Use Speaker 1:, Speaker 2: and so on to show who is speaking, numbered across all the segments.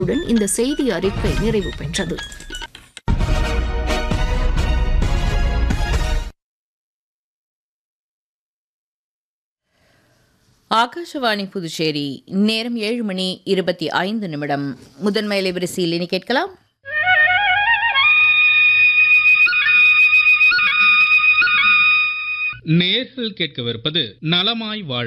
Speaker 1: உடன் இந்த செய்தி அறிக்கை நிறைவு பெற்றது
Speaker 2: ஆகாஷவாணி புதுச்சேரி நேரம் ஏழு மணி இருபத்தி ஐந்து நிமிடம் முதன்மை அலைவரிசையில் இனி கேட்கலாம்
Speaker 3: நேர்கள் கேட்கவிருப்பது நலமாய் வாழ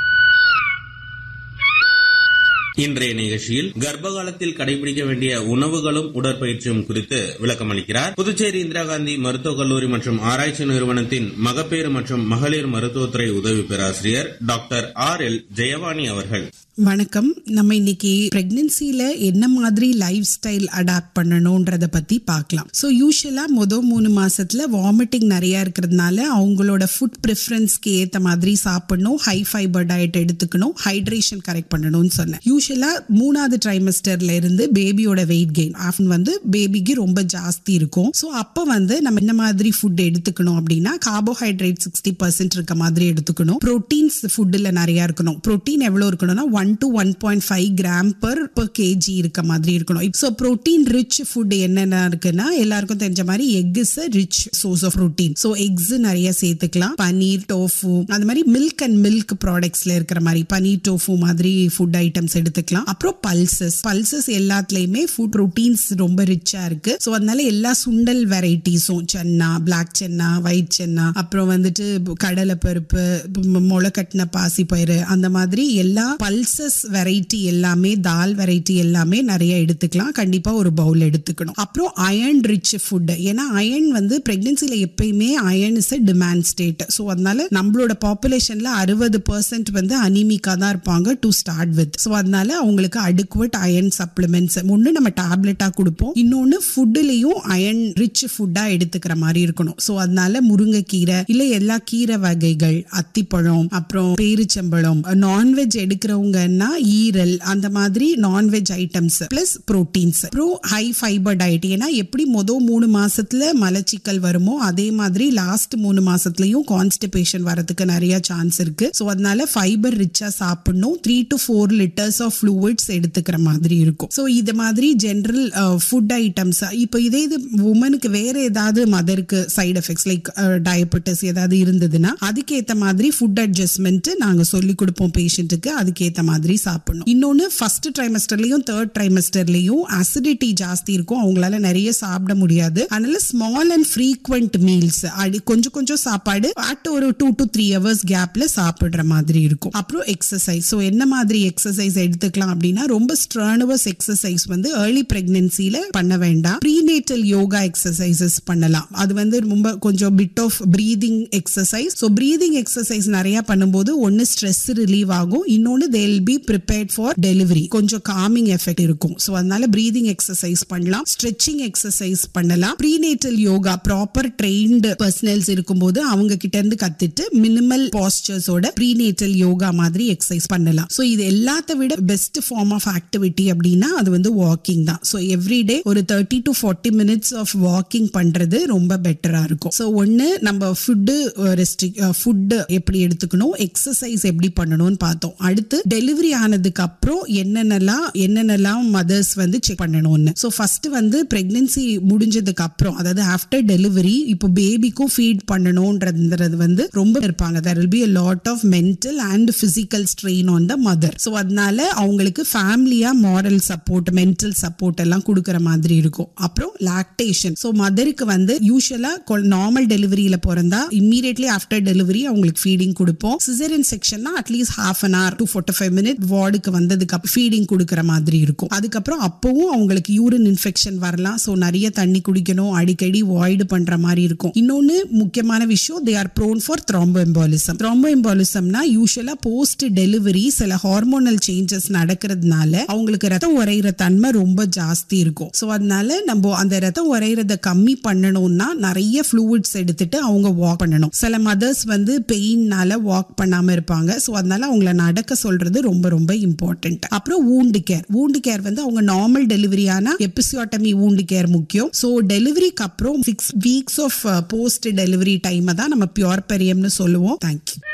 Speaker 4: இன்றைய நிகழ்ச்சியில் கர்ப்ப காலத்தில் கடைபிடிக்க வேண்டிய உணவுகளும் உடற்பயிற்சியும் குறித்து விளக்கமளிக்கிறார் புதுச்சேரி இந்திரா காந்தி மருத்துவக் கல்லூரி மற்றும் ஆராய்ச்சி நிறுவனத்தின் மகப்பேறு மற்றும் மகளிர் மருத்துவத்துறை உதவி பேராசிரியர் டாக்டர் ஆர் எல் ஜெயவாணி அவர்கள்
Speaker 5: வணக்கம் நம்ம இன்னைக்கு பிரெக்னன்சில என்ன மாதிரி லைஃப் ஸ்டைல் அடாப்ட் பண்ணணும்ன்றத பத்தி பார்க்கலாம் ஸோ யூஸ்வலா மொதல் மூணு மாசத்துல வாமிட்டிங் நிறைய இருக்கிறதுனால அவங்களோட ஃபுட் ப்ரிஃபரன்ஸ்க்கு ஏத்த மாதிரி சாப்பிடணும் ஹை ஃபைபர் டயட் எடுத்துக்கணும் ஹைட்ரேஷன் கரெக்ட் பண்ணணும்னு சொன்னேன் யூஸ்வலா மூணாவது ட்ரைமஸ்டர்ல இருந்து பேபியோட வெயிட் கெயின் ஆஃபன் வந்து பேபிக்கு ரொம்ப ஜாஸ்தி இருக்கும் ஸோ அப்போ வந்து நம்ம என்ன மாதிரி ஃபுட் எடுத்துக்கணும் அப்படின்னா கார்போஹைட்ரேட் சிக்ஸ்டி பர்சன்ட் இருக்க மாதிரி எடுத்துக்கணும் ப்ரோட்டீன்ஸ் ஃபுட்டில் நிறைய இருக்கணும் ப்ரோட்டீன் எவ்வளோ இருக்கணும்னா one to one point five gram per per K G இருக்க மாதிரி இருக்கணும் ஸோ ப்ரோட்டீன் ரிச் ஃபுட் என்னென்ன இருக்குன்னா எல்லாருக்கும் தெரிஞ்ச மாதிரி egg is a rich source of protein so eggs நிறைய சேர்த்துக்கலாம் பனீர் டோஃபு அது மாதிரி மில்க் அண்ட் மில்க் ப்ராடக்ட்ஸ்ல இருக்கிற மாதிரி பனீர் டோஃபு மாதிரி ஃபுட் ஐட்டம்ஸ் எடுத்துக்கலாம் அப்புறம் பல்சஸ் பல்சஸ் எல்லாத்துலயுமே ஃபுட் ப்ரோட்டீன்ஸ் ரொம்ப ரிச்சா இருக்கு ஸோ அதனால எல்லா சுண்டல் வெரைட்டிஸும் சென்னா பிளாக் சென்னா ஒயிட் சென்னா அப்புறம் வந்துட்டு கடலை பருப்பு முளை கட்டின பாசி பயிறு அந்த மாதிரி எல்லா பல்சஸ் வெரைட்டி எல்லாமே தால் வெரைட்டி எல்லாமே நிறைய எடுத்துக்கலாம் கண்டிப்பா ஒரு பவுல் எடுத்துக்கணும் அப்புறம் அயன் ரிச் ஃபுட் ஏன்னா அயன் வந்து பிரெக்னன்சில எப்பயுமே iron is demand state so அதனால நம்மளோட பாப்புலேஷன்ல அறுபது பர்சன்ட் வந்து அனிமிக்கா தான் இருப்பாங்க டு ஸ்டார்ட் வித் ஸோ அதனால அவங்களுக்கு அடுக்குவட் அயன் சப்ளிமெண்ட்ஸ் ஒன்று நம்ம டேப்லெட்டா கொடுப்போம் இன்னொன்று ஃபுட்டுலையும் அயன் ரிச் ஃபுட்டா எடுத்துக்கிற மாதிரி இருக்கணும் ஸோ அதனால முருங்கைக்கீரை இல்ல எல்லா கீரை வகைகள் அத்திப்பழம் அப்புறம் பேரிச்சம்பழம் நான்வெஜ் எடுக்கிறவங்கன்னா ஈரல் அந்த மாதிரி நான்வெஜ் ஐட்டம்ஸ் பிளஸ் ப்ரோட்டீன்ஸ் அப்புறம் ஹை ஃபைபர் டயட் ஏன்னா எப்படி மொதல் மூணு மாசத்துல மலச்சிக்கல் வருமோ அதே மாதிரி லாஸ்ட் மூணு மாசத்துலயும் கான்ஸ்டிபேஷன் வரதுக்கு நிறைய சான்ஸ் இருக்கு ஸோ அதனால ஃபைபர் ரிச்சா சாப்பிடணும் three to four litres of fluids எடுத்துக்கிற மாதிரி இருக்கும் ஸோ இது மாதிரி ஜென்ரல் ஃபுட் ஐட்டம்ஸ் இப்போ இதே இது உமனுக்கு வேற ஏதாவது மதருக்கு சைடு எஃபெக்ட்ஸ் லைக் டயபெட்டிஸ் ஏதாவது இருந்ததுன்னா அதுக்கேற்ற மாதிரி ஃபுட் அட்ஜஸ்ட்மெண்ட் நாங்கள் சொல்லி கொடுப்போம் பேஷண்ட்டுக்கு அதுக்கேற்ற மாதிரி சாப்பிடணும் இன்னொன்று ஃபர்ஸ்ட் ட்ரைமஸ்டர்லையும் தேர்ட் ட்ரைமஸ்டர்லையும் அசிடிட்டி ஜாஸ்தி இருக்கும் அவங்களால நிறைய சாப்பிட முடியாது அதனால ஸ்மால் அண்ட் ஃப்ரீக்வெண்ட் மீல்ஸ் அடி கொஞ்சம் கொஞ்சம் சாப்பாடு அட் ஒரு டூ டு த்ரீ ஹவர்ஸ் கேப்ல சாப்பிடுற மாதிரி இருக்கும் அப்புறம் எக்ஸசைஸ் ஸோ என்ன மாதிரி எக்ஸசைஸ் எடுத்துக்கலாம் அப்படின்னா ரொம்ப ஸ்ட்ரானுவஸ் எக்ஸசைஸ் வந்து ஏர்லி பிரெக்னன்சில பண்ண வேண்டாம் ப்ரீநேட்டல் யோகா எக்ஸசைசஸ் பண்ணலாம் அது வந்து ரொம்ப கொஞ்சம் bit of breathing exercise so breathing exercise நிறைய பண்ணும்போது ஒன்னு ஸ்ட்ரெஸ் ரிலீவ் ஆகும் இன்னொன்னு they'll be prepared for delivery கொஞ்சம் காமிங் எஃபெக்ட் இருக்கும் ஸோ அதனால பிரீதிங் எக்ஸசைஸ் பண்ணலாம் ஸ்ட்ரெச்சிங் எக்ஸசைஸ் பண்ணலாம் prenatal yoga proper trained personnels இருக்கும்போது அவங்க கிட்ட இருந்து கத்துட்டு மினிமல் பாஸ்டர்ஸோட ப்ரீநேட்டல் யோகா மாதிரி எக்ஸசைஸ் பண்ணலாம் ஸோ இது எல்லாத்த விட பெஸ்ட் ஃபார்ம் ஆஃப் ஆக்டிவிட்டி அப்படின்னா அது வந்து வாக்கிங் தான் ஸோ எவ்ரிடே ஒரு thirty to forty minutes of walking பண்றது ரொம்ப பெட்டரா இருக்கும் ஸோ ஒன்னு நம்ம ஃபுட்டு ரெஸ்ட்ரிக் ஃபுட்டு எப்படி எடுத்துக்கணும் எக்ஸசைஸ் எப்படி பண்ணணும்னு பார்த்தோம் அடுத்து டெலிவரி ஆனதுக்கு அப்புறம் என்னென்னலாம் என்னென்னலாம் மதர்ஸ் வந்து செக் பண்ணணும்னு ஸோ ஃபர்ஸ்ட் வந்து பிரெக்னன்சி முடிஞ்சதுக்கு அப்புறம் அதாவது ஆஃப்டர் டெலிவரி இப்போ பேபிக்கும் ஃபீட் பண்ணணும்ன்றது வந்து ரொம்ப இருப்பாங்க there will be a lot of mental and physical strain on the mother so அதனால அவங்களுக்கு ஃபேமிலியா மாரல் சப்போர்ட் மென்டல் சப்போர்ட் எல்லாம் கொடுக்குற மாதிரி இருக்கும் அப்புறம் லாக்டேஷன் ஸோ மதருக்கு வந்து யூஸ்வலா நார்மல் டெலிவரியில பிறந்தா இம்மீடியட்லி ஆஃப்டர் டெலிவரி அவங்களுக்கு ஃபீடிங் கொடுப்போம் சிசரியன் செக்ஷன்னா at least half an hour to forty five minute வார்டுக்கு வந்ததுக்கு அப்புறம் ஃபீடிங் கொடுக்குற மாதிரி இருக்கும் அதுக்கப்புறம் அப்பவும் அவங்களுக்கு யூரின் இன்ஃபெக்ஷன் வரலாம் ஸோ நிறைய தண்ணி குடிக்கணும் அடிக்கடி வாய்டு பண்ற மாதிரி இருக்கும் இன்னொன்னு முக்கியமான விஷயம் they are prone for thromboembolism த்ராம்போ எம்பாலிசம்னா யூஸ்வலா போஸ்ட் டெலிவரி சில ஹார்மோனல் சேஞ்சஸ் நடக்கிறதுனால அவங்களுக்கு ரத்தம் உரைகிற தன்மை ரொம்ப ஜாஸ்தி இருக்கும் ஸோ அதனால நம்ம அந்த ரத்தம் உரைகிறத கம்மி பண்ணணும்னா நிறைய ஃப்ளூயிட்ஸ் எடுத்துட்டு அவங்க வாக் பண்ணணும் சில மதர்ஸ் வந்து பெயின்னால வாக் பண்ணாம இருப்பாங்க ஸோ அதனால அவங்கள நடக்க சொல்றது ரொம்ப ரொம்ப இம்பார்ட்டன்ட் அப்புறம் வூண்டு கேர் வூண்டு கேர் வந்து அவங்க நார்மல் டெலிவரியான எபிசியோட்டமி வூண்டு கேர் முக்கியம் ஸோ டெலிவரிக்கு அப்புறம் six weeks of post delivery டைமை தான் நம்ம பியூர் பெரியம்னு சொல்லுவோம் தேங்க்யூ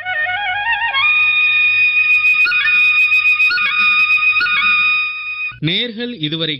Speaker 3: நேர்கள் இதுவரை